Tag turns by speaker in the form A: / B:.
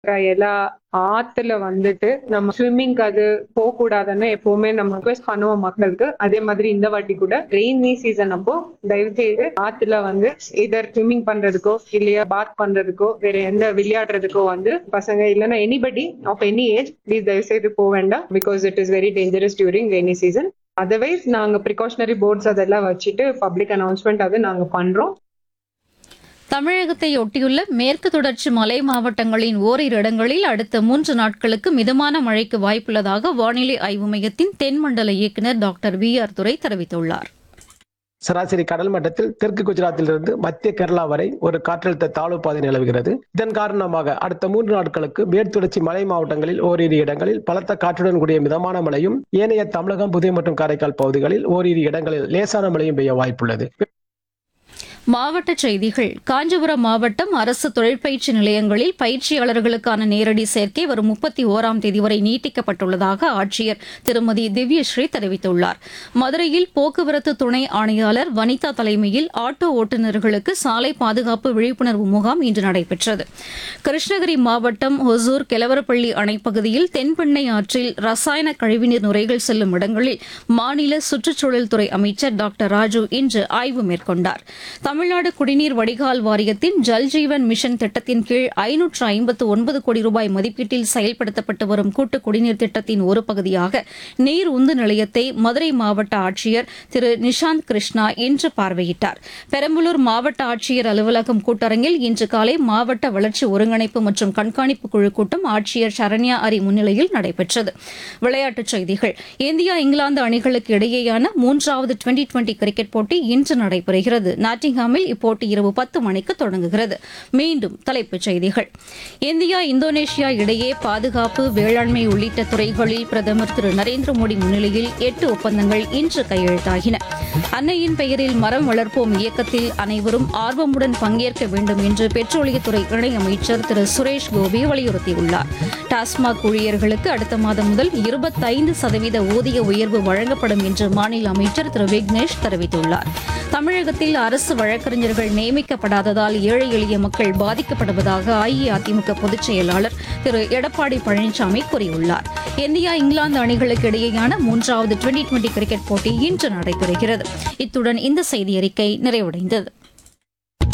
A: எல்லா ஆத்துல வந்துட்டு நம்ம ஸ்விம்மிங்க்கு அது போக கூடாதுன்னு எப்பவுமே நம்ம ரிக்வெஸ்ட் பண்ணுவோம் மக்களுக்கு அதே மாதிரி இந்த வாட்டி கூட ரெயினி சீசன் அப்போ தயவு செய்து ஆத்துல வந்து இதர் ஸ்விம்மிங் பண்றதுக்கோ இல்லையா பாத் பண்றதுக்கோ வேற எந்த விளையாடுறதுக்கோ வந்து பசங்க இல்லைன்னா anybody of any age please தயவு செய்து போக வேண்டாம் because it is very dangerous during rainy season otherwise நாங்க ப்ரிகாஷனரி போர்ட்ஸ் அதெல்லாம் வச்சுட்டு பப்ளிக் அனௌன்ஸ்மெண்ட் அது நாங்க பண்றோம்
B: தமிழகத்தை ஒட்டியுள்ள மேற்கு தொடர்ச்சி மலை மாவட்டங்களின் ஓரிரு இடங்களில் அடுத்த மூன்று நாட்களுக்கு மிதமான மழைக்கு வாய்ப்புள்ளதாக வானிலை ஆய்வு மையத்தின் தென்மண்டல இயக்குநர் டாக்டர் வி ஆர் துரை தெரிவித்துள்ளார்
C: சராசரி கடல் மட்டத்தில் தெற்கு குஜராத்திலிருந்து மத்திய கேரளா வரை ஒரு காற்றழுத்த தாழ்வு பாதை நிலவுகிறது இதன் காரணமாக அடுத்த மூன்று நாட்களுக்கு மேற்குத்தொடர்ச்சி மலை மாவட்டங்களில் ஓரிரு இடங்களில் பலத்த காற்றுடன் கூடிய மிதமான மழையும் ஏனைய தமிழகம் புதுவை மற்றும் காரைக்கால் பகுதிகளில் ஓரிரு இடங்களில் லேசான மழையும் பெய்ய வாய்ப்புள்ளது
B: மாவட்டச் செய்திகள் காஞ்சிபுரம் மாவட்டம் அரசு தொழிற்பயிற்சி நிலையங்களில் பயிற்சியாளர்களுக்கான நேரடி சேர்க்கை வரும் முப்பத்தி ஓராம் தேதி வரை நீட்டிக்கப்பட்டுள்ளதாக ஆட்சியர் திருமதி திவ்யஸ்ரீ தெரிவித்துள்ளார் மதுரையில் போக்குவரத்து துணை ஆணையாளர் வனிதா தலைமையில் ஆட்டோ ஓட்டுநர்களுக்கு சாலை பாதுகாப்பு விழிப்புணர்வு முகாம் இன்று நடைபெற்றது கிருஷ்ணகிரி மாவட்டம் ஒசூர் கெலவரப்பள்ளி அணைப்பகுதியில் தென்பெண்ணை ஆற்றில் ரசாயன கழிவுநீர் நுரைகள் செல்லும் இடங்களில் மாநில சுற்றுச்சூழல் துறை அமைச்சர் டாக்டர் ராஜு இன்று ஆய்வு மேற்கொண்டார் தமிழ்நாடு குடிநீர் வடிகால் வாரியத்தின் ஜல்ஜீவன் மிஷன் திட்டத்தின் கீழ் ஐநூற்று ஐம்பத்து ஒன்பது கோடி ரூபாய் மதிப்பீட்டில் செயல்படுத்தப்பட்டு வரும் கூட்டு குடிநீர் திட்டத்தின் ஒரு பகுதியாக நீர் உந்து நிலையத்தை மதுரை மாவட்ட ஆட்சியர் திரு நிஷாந்த் கிருஷ்ணா இன்று பார்வையிட்டார் பெரம்பலூர் மாவட்ட ஆட்சியர் அலுவலகம் கூட்டரங்கில் இன்று காலை மாவட்ட வளர்ச்சி ஒருங்கிணைப்பு மற்றும் கண்காணிப்பு குழு கூட்டம் ஆட்சியர் சரண்யா அரி முன்னிலையில் நடைபெற்றது விளையாட்டுச் செய்திகள் இந்தியா இங்கிலாந்து அணிகளுக்கு இடையேயான மூன்றாவது டுவெண்டி டுவெண்டி கிரிக்கெட் போட்டி இன்று நடைபெறுகிறது நாட்டிங்ஹாமில் இப்போட்டி இரவு பத்து மணிக்கு தொடங்குகிறது மீண்டும் தலைப்புச் செய்திகள் இந்தியா இந்தோனேஷியா இடையே பாதுகாப்பு வேளாண்மை உள்ளிட்ட துறைகளில் பிரதமர் திரு நரேந்திர மோடி முன்னிலையில் எட்டு ஒப்பந்தங்கள் இன்று கையெழுத்தாகின அன்னையின் பெயரில் மரம் வளர்ப்போம் இயக்கத்தில் அனைவரும் ஆர்வமுடன் பங்கேற்க வேண்டும் என்று பெட்ரோலியத்துறை இணையமைச்சர் திரு சுரேஷ் கோபி வலியுறுத்தியுள்ளார் டாஸ்மாக் ஊழியர்களுக்கு அடுத்த மாதம் முதல் இருபத்தைந்து சதவீத ஊதிய உயர்வு வழங்கப்படும் என்று மாநில அமைச்சர் திரு விக்னேஷ் தெரிவித்துள்ளார் தமிழகத்தில் அரசு வழக்கறிஞர்கள் நியமிக்கப்படாததால் ஏழை எளிய மக்கள் பாதிக்கப்படுவதாக அஇஅதிமுக பொதுச் செயலாளர் திரு எடப்பாடி பழனிசாமி கூறியுள்ளார் இந்தியா இங்கிலாந்து அணிகளுக்கு இடையேயான மூன்றாவது டுவெண்டி டுவெண்டி கிரிக்கெட் போட்டி இன்று நடைபெறுகிறது இத்துடன் இந்த செய்தியறிக்கை நிறைவடைந்தது